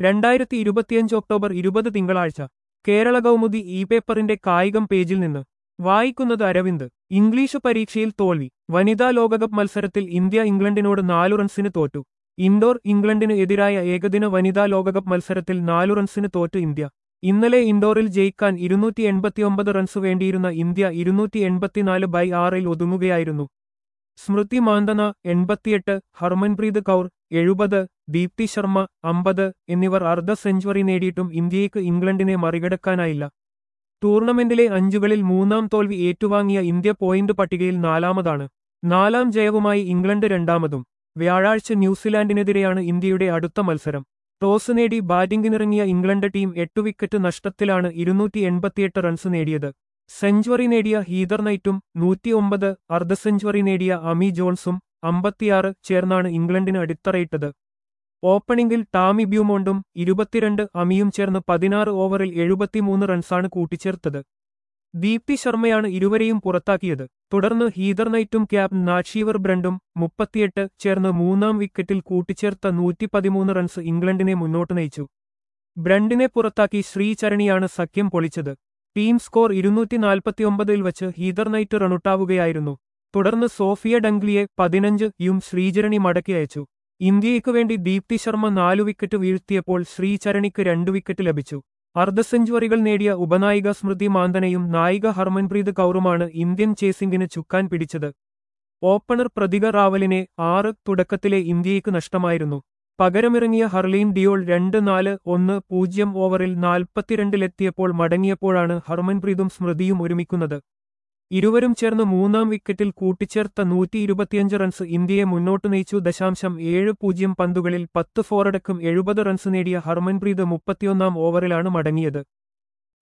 രണ്ടായിരത്തി ഇരുപത്തിയഞ്ച് ഒക്ടോബർ ഇരുപത് തിങ്കളാഴ്ച കേരള കൗമുദി ഇ പേപ്പറിന്റെ കായികം പേജിൽ നിന്ന് വായിക്കുന്നത് അരവിന്ദ് ഇംഗ്ലീഷ് പരീക്ഷയിൽ തോൽവി വനിതാ ലോകകപ്പ് മത്സരത്തിൽ ഇന്ത്യ ഇംഗ്ലണ്ടിനോട് നാലു റൺസിന് തോറ്റു ഇൻഡോർ ഇംഗ്ലണ്ടിന് എതിരായ ഏകദിന വനിതാ ലോകകപ്പ് മത്സരത്തിൽ നാലു റൺസിന് തോറ്റു ഇന്ത്യ ഇന്നലെ ഇൻഡോറിൽ ജയിക്കാൻ ഇരുന്നൂറ്റി എൺപത്തിയൊമ്പത് റൺസ് വേണ്ടിയിരുന്ന ഇന്ത്യ ഇരുന്നൂറ്റി എൺപത്തിനാല് ബൈ ആറിൽ ഒതുങ്ങുകയായിരുന്നു സ്മൃതി മാന്തന എൺപത്തിയെട്ട് ഹർമൻപ്രീത് കൗർ എഴുപത് ദീപ്തി ശർമ്മ അമ്പത് എന്നിവർ അർദ്ധ സെഞ്ചുറി നേടിയിട്ടും ഇന്ത്യയ്ക്ക് ഇംഗ്ലണ്ടിനെ മറികടക്കാനായില്ല ടൂർണമെന്റിലെ അഞ്ചുകളിൽ മൂന്നാം തോൽവി ഏറ്റുവാങ്ങിയ ഇന്ത്യ പോയിന്റ് പട്ടികയിൽ നാലാമതാണ് നാലാം ജയവുമായി ഇംഗ്ലണ്ട് രണ്ടാമതും വ്യാഴാഴ്ച ന്യൂസിലാൻഡിനെതിരെയാണ് ഇന്ത്യയുടെ അടുത്ത മത്സരം ടോസ് നേടി ബാറ്റിംഗിനിറങ്ങിയ ഇംഗ്ലണ്ട് ടീം എട്ടു വിക്കറ്റ് നഷ്ടത്തിലാണ് ഇരുന്നൂറ്റി എൺപത്തിയെട്ട് റൺസ് നേടിയത് സെഞ്ചുറി നേടിയ ഹീദർ നൈറ്റും നൂറ്റിയൊമ്പത് അർദ്ധ സെഞ്ചുറി നേടിയ അമി ജോൺസും അമ്പത്തിയാറ് ചേർന്നാണ് ഇംഗ്ലണ്ടിന് അടിത്തറയിട്ടത് ഓപ്പണിംഗിൽ ടാമി ബ്യൂമോണ്ടും ഇരുപത്തിരണ്ട് അമിയും ചേർന്ന് പതിനാറ് ഓവറിൽ എഴുപത്തിമൂന്ന് റൺസാണ് കൂട്ടിച്ചേർത്തത് ദീപ്തി ശർമ്മയാണ് ഇരുവരെയും പുറത്താക്കിയത് തുടർന്ന് ഹീദർ നൈറ്റും ക്യാപ്റ്റൻ നാഷീവർ ബ്രണ്ടും മുപ്പത്തിയെട്ട് ചേർന്ന് മൂന്നാം വിക്കറ്റിൽ കൂട്ടിച്ചേർത്ത നൂറ്റി പതിമൂന്ന് റൺസ് ഇംഗ്ലണ്ടിനെ മുന്നോട്ട് നയിച്ചു ബ്രണ്ടിനെ പുറത്താക്കി ശ്രീചരണിയാണ് സഖ്യം പൊളിച്ചത് ടീം സ്കോർ ഇരുന്നൂറ്റി നാൽപ്പത്തിയൊമ്പതിൽ വച്ച് ഹീദർ നൈറ്റ് റണ്ണുട്ടാവുകയായിരുന്നു തുടർന്ന് സോഫിയ ഡംഗ്ലിയെ പതിനഞ്ച് യും ശ്രീചരണി മടക്കി അയച്ചു ഇന്ത്യയ്ക്കു വേണ്ടി ദീപ്തി ശർമ്മ നാലു വിക്കറ്റ് വീഴ്ത്തിയപ്പോൾ ശ്രീചരണിക്ക് രണ്ടു വിക്കറ്റ് ലഭിച്ചു അർദ്ധ സെഞ്ചുറികൾ നേടിയ ഉപനായിക സ്മൃതി മാന്തനയും നായിക ഹർമൻപ്രീത് കൗറുമാണ് ഇന്ത്യൻ ചേസിംഗിന് ചുക്കാൻ പിടിച്ചത് ഓപ്പണർ പ്രതിക റാവലിനെ ആറ് തുടക്കത്തിലെ ഇന്ത്യയ്ക്ക് നഷ്ടമായിരുന്നു പകരമിറങ്ങിയ ഹർലീൻ ഡിയോൾ രണ്ട് നാല് ഒന്ന് പൂജ്യം ഓവറിൽ നാൽപ്പത്തിരണ്ടിലെത്തിയപ്പോൾ മടങ്ങിയപ്പോഴാണ് ഹർമൻപ്രീതും സ്മൃതിയും ഒരുമിക്കുന്നത് ഇരുവരും ചേർന്ന് മൂന്നാം വിക്കറ്റിൽ കൂട്ടിച്ചേർത്ത നൂറ്റി ഇരുപത്തിയഞ്ച് റൺസ് ഇന്ത്യയെ മുന്നോട്ട് നയിച്ചു ദശാംശം ഏഴ് പൂജ്യം പന്തുകളിൽ പത്ത് ഫോറടക്കം എഴുപത് റൺസ് നേടിയ ഹർമൻപ്രീത് മുപ്പത്തിയൊന്നാം ഓവറിലാണ് മടങ്ങിയത്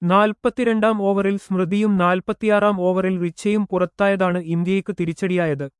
നാൽപ്പത്തിരണ്ടാം ഓവറിൽ സ്മൃതിയും നാൽപ്പത്തിയാറാം ഓവറിൽ റിച്ചയും പുറത്തായതാണ് ഇന്ത്യയ്ക്ക് തിരിച്ചടിയായത്